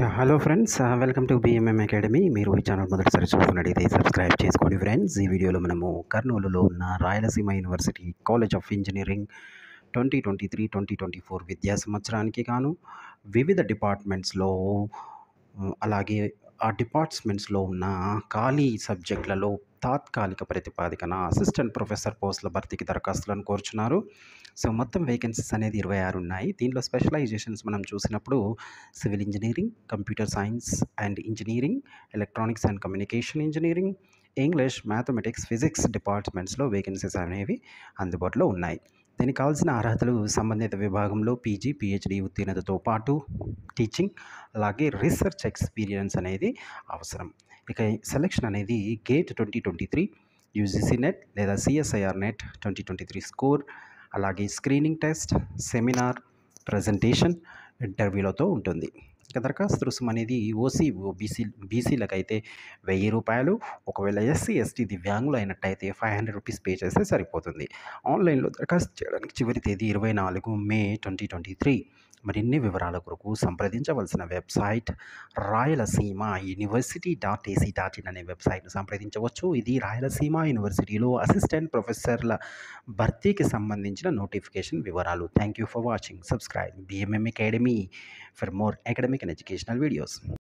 hello friends welcome to BMM academy మీరు ఈ channel మొదటిసారి చూస్తున్నట్టయితే సబ్స్క్రైబ్ చేసుకోండి ఫ్రెండ్స్ ఈ వీడియోలో మనము కర్నూలులో ఉన్న Rayalaseema university college of engineering twenty twenty three twenty twenty four విద్యా సంవత్సరానికి గాను వివిధ డిపార్ట్మెంట్స్లో ఉమ్, అలాగే ఆ డిపార్ట్మెంట్స్లో ఉన్న ఖాళీ సబ్జెక్టులలో తాత్కాలిక ప్రతిపాదికన అసిస్టెంట్ ప్రొఫెసర్ పోస్టుల భర్తీకి దరఖాస్తులను కోరుచున్నారు సో మొత్తం వేకెన్సీస్ అనేది ఇరవై ఆరు ఉన్నాయి దీనిలో స్పెషలైజేషన్స్ మనం చూసినప్పుడు civil engineering computer science and engineering electronics and communication engineering English mathematics physics డిపార్ట్మెంట్స్లో వేకెన్సీస్ అనేవి అందుబాటులో ఉన్నాయి దీనికి కావాల్సిన అర్హతలు సంబంధిత విభాగంలో పీజీ పిహెచ్డి ఉత్తీర్ణతతో పాటు టీచింగ్ అలాగే రీసెర్చ్ ఎక్స్పీరియన్స్ అనేది అవసరం ఇక సెలెక్షన్ అనేది GATE twenty twenty three UGC NET లేదా CSIR NET twenty twenty three score అలాగే స్క్రీనింగ్ టెస్ట్ సెమినార్ ప్రజెంటేషన్ ఇంటర్వ్యూలతో ఉంటుంది ఇక దరఖాస్తు రుసుము అనేది ఓసీ బీసీ బీసీలకు అయితే వెయ్యి రూపాయలు ఒకవేళ ఎస్సీ ఎస్టీ దివ్యాంగులు అయినట్టయితే ఫైవ్ హండ్రెడ్ రూపీస్ పే చేస్తే సరిపోతుంది ఆన్లైన్లో దరఖాస్తు చేయడానికి చివరి తేదీ ఇరవై నాలుగు మే ట్వంటీ ట్వంటీ త్రీ మరిన్ని వివరాల కొరకు సంప్రదించవలసిన website Rayalaseema university dot AC dot in అనే వెబ్సైట్ను సంప్రదించవచ్చు ఇది రాయలసీమ యూనివర్సిటీలో అసిస్టెంట్ ప్రొఫెసర్ల భర్తీకి సంబంధించిన నోటిఫికేషన్ వివరాలు thank you for watching subscribe BMM Academy for more academic and educational videos